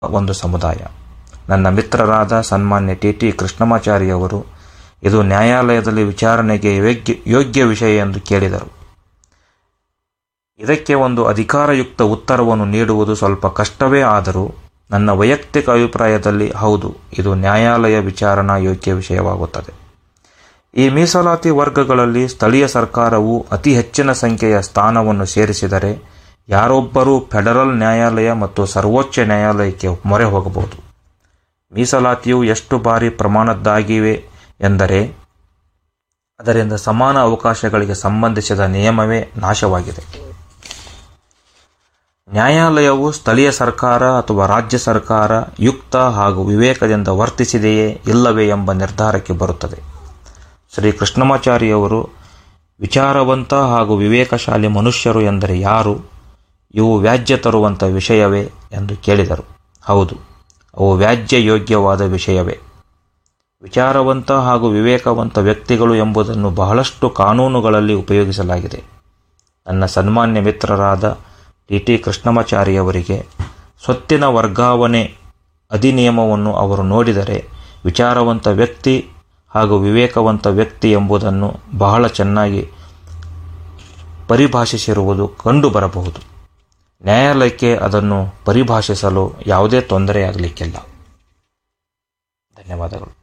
ಒಂದು ಸಮುದಾಯ ನನ್ನ ಮಿತ್ರರಾದ ಸನ್ಮಾನ್ಯ ಟಿ ಟಿ ಕೃಷ್ಣಮಾಚಾರಿಯವರು ಇದು ನ್ಯಾಯಾಲಯದಲ್ಲಿ ವಿಚಾರಣೆಗೆ ಯೋಗ್ಯ ಯೋಗ್ಯ ವಿಷಯ ಎಂದು ಕೇಳಿದರು ಇದಕ್ಕೆ ಒಂದು ಅಧಿಕಾರಯುಕ್ತ ಉತ್ತರವನ್ನು ನೀಡುವುದು ಸ್ವಲ್ಪ ಕಷ್ಟವೇ ಆದರೂ ನನ್ನ ವೈಯಕ್ತಿಕ ಅಭಿಪ್ರಾಯದಲ್ಲಿ ಹೌದು ಇದು ನ್ಯಾಯಾಲಯ ವಿಚಾರಣಾ ಯೋಗ್ಯ ವಿಷಯವಾಗುತ್ತದೆ ಈ ಮೀಸಲಾತಿ ವರ್ಗಗಳಲ್ಲಿ ಸ್ಥಳೀಯ ಸರ್ಕಾರವು ಅತಿ ಹೆಚ್ಚಿನ ಸಂಖ್ಯೆಯ ಸ್ಥಾನವನ್ನು ಸೇರಿಸಿದರೆ ಯಾರೊಬ್ಬರೂ ಫೆಡರಲ್ ನ್ಯಾಯಾಲಯ ಮತ್ತು ಸರ್ವೋಚ್ಚ ನ್ಯಾಯಾಲಯಕ್ಕೆ ಮೊರೆ ಹೋಗಬಹುದು ಮೀಸಲಾತಿಯು ಎಷ್ಟು ಬಾರಿ ಪ್ರಮಾಣದ್ದಾಗಿವೆ ಎಂದರೆ ಅದರಿಂದ ಸಮಾನ ಅವಕಾಶಗಳಿಗೆ ಸಂಬಂಧಿಸಿದ ನಿಯಮವೇ ನಾಶವಾಗಿದೆ ನ್ಯಾಯಾಲಯವು ಸ್ಥಳೀಯ ಸರ್ಕಾರ ಅಥವಾ ರಾಜ್ಯ ಸರ್ಕಾರ ಯುಕ್ತ ಹಾಗೂ ವಿವೇಕದಿಂದ ವರ್ತಿಸಿದೆಯೇ ಇಲ್ಲವೇ ಎಂಬ ನಿರ್ಧಾರಕ್ಕೆ ಬರುತ್ತದೆ ಶ್ರೀ ಕೃಷ್ಣಮಾಚಾರಿಯವರು ವಿಚಾರವಂತ ಹಾಗೂ ವಿವೇಕಶಾಲಿ ಮನುಷ್ಯರು ಎಂದರೆ ಯಾರು ಇವು ವ್ಯಾಜ್ಯ ತರುವಂಥ ವಿಷಯವೇ ಎಂದು ಕೇಳಿದರು ಹೌದು ಅವು ವ್ಯಾಜ್ಯ ಯೋಗ್ಯವಾದ ವಿಷಯವೇ ವಿಚಾರವಂತ ಹಾಗೂ ವಿವೇಕವಂತ ವ್ಯಕ್ತಿಗಳು ಎಂಬುದನ್ನು ಬಹಳಷ್ಟು ಕಾನೂನುಗಳಲ್ಲಿ ಉಪಯೋಗಿಸಲಾಗಿದೆ ನನ್ನ ಸನ್ಮಾನ್ಯ ಮಿತ್ರರಾದ ಟಿ ಟಿ ಕೃಷ್ಣಮಾಚಾರಿಯವರಿಗೆ ಸ್ವತ್ತಿನ ವರ್ಗಾವಣೆ ಅಧಿನಿಯಮವನ್ನು ಅವರು ನೋಡಿದರೆ ವಿಚಾರವಂತ ವ್ಯಕ್ತಿ ಹಾಗೂ ವಿವೇಕವಂತ ವ್ಯಕ್ತಿ ಎಂಬುದನ್ನು ಬಹಳ ಚೆನ್ನಾಗಿ ಪರಿಭಾಷಿಸಿರುವುದು ಕಂಡುಬರಬಹುದು ನ್ಯಾಯಾಲಯಕ್ಕೆ ಅದನ್ನು ಪರಿಭಾಷಿಸಲು ಯಾವುದೇ ತೊಂದರೆಯಾಗಲಿಕ್ಕಿಲ್ಲ ಧನ್ಯವಾದಗಳು